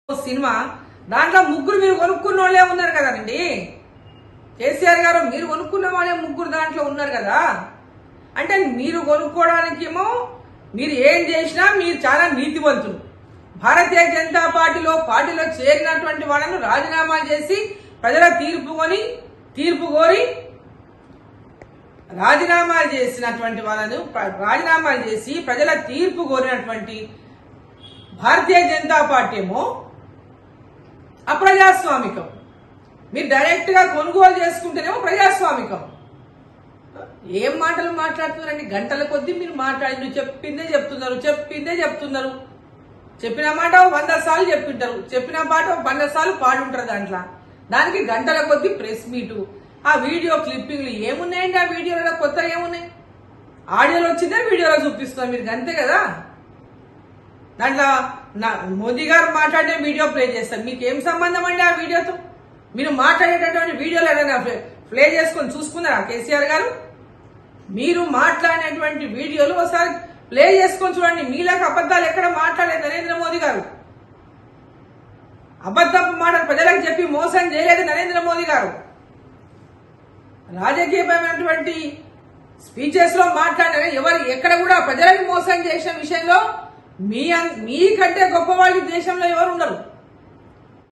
cinema దాంట్లో ముగ్గురు మీరు కొనుక్కున్న వాళ్ళే ఉన్నారు కదండి కేసీఆర్ గారు మీరు కొనుక్కున్న వాళ్ళే ముగ్గురు దాంట్లో ఉన్నారు కదా అంటే మీరు కొనుక్కోవడానికేమో మీరు ఏం చేసినా మీరు చాలా నీతివంతులు భారతీయ జనతా పార్టీలో పార్టీలో చేరినటువంటి వాళ్ళను రాజీనామాలు చేసి ప్రజల తీర్పు కొని తీర్పు కోరి రాజీనామాలు చేసినటువంటి వాళ్ళను ప్ర- రాజీనామాలు చేసి ప్రజల తీర్పు కోరినటువంటి భారతీయ జనతా పార్టీ ఏమో అప్రజాస్వామికం మీరు డైరెక్ట్ గా కొనుగోలు చేసుకుంటేనేమో ప్రజాస్వామికం ఏం మాటలు మాట్లాడుతున్నారండి గంటల కొద్దీ మీరు మాట్లాడి నువ్వు చెప్పిందే చెప్తున్నారు చెప్పిందే చెప్తున్నారు చెప్పిన మాట ఓ వంద సార్లు చెప్పింటారు చెప్పిన పాట ఓ వంద సార్లు పాడుంటారు దాంట్లో దానికి గంటల కొద్దీ ప్రెస్ మీటు ఆ వీడియో క్లిప్పింగ్లు ఏమున్నాయండి ఆ వీడియోలో కొత్త ఏమున్నాయి ఆడియోలో వచ్చిందే వీడియోలో చూపిస్తున్నారు మీరు అంతే కదా దాంట్లో నా మోదీ గారు మాట్లాడే వీడియో ప్లే చేస్తారు మీకు ఏం సంబంధం అండి ఆ వీడియోతో మీరు మాట్లాడేటటువంటి వీడియోలు ఏదైనా ప్లే- ప్లే చేసుకొని చూసుకున్నారా కేసీఆర్ గారు మీరు మాట్లాడినటువంటి వీడియోలు ఒకసారి ప్లే చేసుకొని చూడండి మీలాగా అబద్ధాలు ఎక్కడ మాట్లాడలేదు నరేంద్ర మోదీ గారు అబద్ధపు మాటలు ప్రజలకు చెప్పి మోసం చేయలేదు నరేంద్ర మోదీ గారు రాజకీయపరమైనటువంటి స్పీచెస్ లో మాట్లాడిన ఎవరు ఎక్కడ కూడా ప్రజలకు మోసం చేసిన విషయంలో మీ అన్- మీకంటే గొప్ప వాళ్ళు ఈ దేశంలో ఎవరు ఉండరు